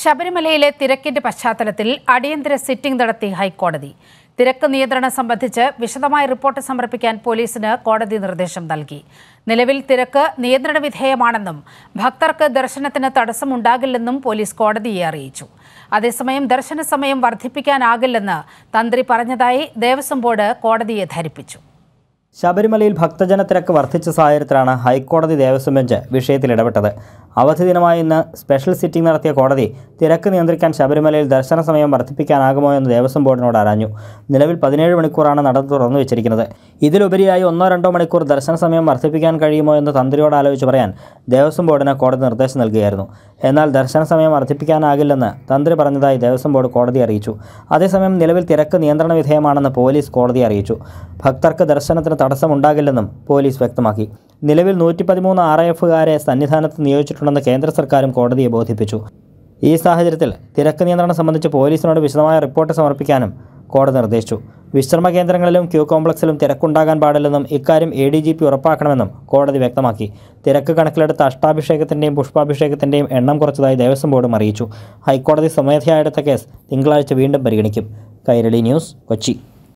ശബരിമലയിലെ തിരക്കിന്റെ പശ്ചാത്തലത്തിൽ അടിയന്തര സിറ്റിംഗ് നടത്തി ഹൈക്കോടതി തിരക്ക് നിയന്ത്രണം സംബന്ധിച്ച് വിശദമായ റിപ്പോർട്ട് സമർപ്പിക്കാൻ പോലീസിന് കോടതി നിർദ്ദേശം നൽകി നിലവിൽ തിരക്ക് നിയന്ത്രണ വിധേയമാണെന്നും ഭക്തർക്ക് ദർശനത്തിന് തടസ്സമുണ്ടാകില്ലെന്നും പോലീസ് കോടതിയെ അറിയിച്ചു അതേസമയം ദർശന സമയം വർദ്ധിപ്പിക്കാനാകില്ലെന്ന് തന്ത്രി പറഞ്ഞതായി ദേവസ്വം ബോർഡ് കോടതിയെ ധരിപ്പിച്ചു ശബരിമലയിൽ ഭക്തജന തിരക്ക് വർദ്ധിച്ച സാഹചര്യത്തിലാണ് ഹൈക്കോടതി ദേവസ്വം ബെഞ്ച് വിഷയത്തിൽ ഇടപെട്ടത് അവധി ദിനമായ ഇന്ന് സ്പെഷ്യൽ സിറ്റിംഗ് നടത്തിയ കോടതി തിരക്ക് നിയന്ത്രിക്കാൻ ശബരിമലയിൽ ദർശന സമയം വർദ്ധിപ്പിക്കാനാകുമോ എന്ന് ദേവസ്വം ബോർഡിനോട് ആരാഞ്ഞു നിലവിൽ പതിനേഴ് മണിക്കൂറാണ് നട തുറന്നു വെച്ചിരിക്കുന്നത് ഇതിലുപരിയായി ഒന്നോ രണ്ടോ മണിക്കൂർ ദർശന സമയം വർദ്ധിപ്പിക്കാൻ കഴിയുമോ എന്ന് തന്ത്രിയോട് ആലോചിച്ച് പറയാൻ ദേവസ്വം ബോർഡിന് കോടതി നിർദ്ദേശം നൽകുകയായിരുന്നു എന്നാൽ ദർശന സമയം വർദ്ധിപ്പിക്കാനാകില്ലെന്ന് തന്ത്രി പറഞ്ഞതായി ദേവസ്വം ബോർഡ് കോടതി അറിയിച്ചു അതേസമയം നിലവിൽ തിരക്ക് നിയന്ത്രണ വിധേയമാണെന്ന് പോലീസ് കോടതിയെ അറിയിച്ചു ഭക്തർക്ക് ദർശനത്തിന് തടസ്സമുണ്ടാകില്ലെന്നും പോലീസ് വ്യക്തമാക്കി നിലവിൽ നൂറ്റി പതിമൂന്ന് ആർ എഫുകാരെ സന്നിധാനത്ത് നിയോഗിച്ചിട്ടുണ്ടെന്ന് കേന്ദ്ര സർക്കാരും കോടതിയെ ബോധിപ്പിച്ചു ഈ സാഹചര്യത്തിൽ തിരക്ക് നിയന്ത്രണം സംബന്ധിച്ച് പോലീസിനോട് വിശദമായ റിപ്പോർട്ട് സമർപ്പിക്കാനും കോടതി നിർദ്ദേശിച്ചു വിശ്രമ കേന്ദ്രങ്ങളിലും ക്യൂ കോംപ്ലക്സിലും തിരക്കുണ്ടാകാൻ പാടില്ലെന്നും ഇക്കാര്യം എ ഡി ജി പി ഉറപ്പാക്കണമെന്നും കോടതി വ്യക്തമാക്കി തിരക്ക് കണക്കിലെടുത്ത് അഷ്ടാഭിഷേകത്തിൻ്റെയും പുഷ്പാഭിഷേകത്തിൻ്റെയും എണ്ണം കുറച്ചതായി ദേവസ്വം ബോർഡും അറിയിച്ചു ഹൈക്കോടതി സ്വമേധയാ എടുത്ത കേസ് തിങ്കളാഴ്ച വീണ്ടും പരിഗണിക്കും കൈരളി ന്യൂസ് കൊച്ചി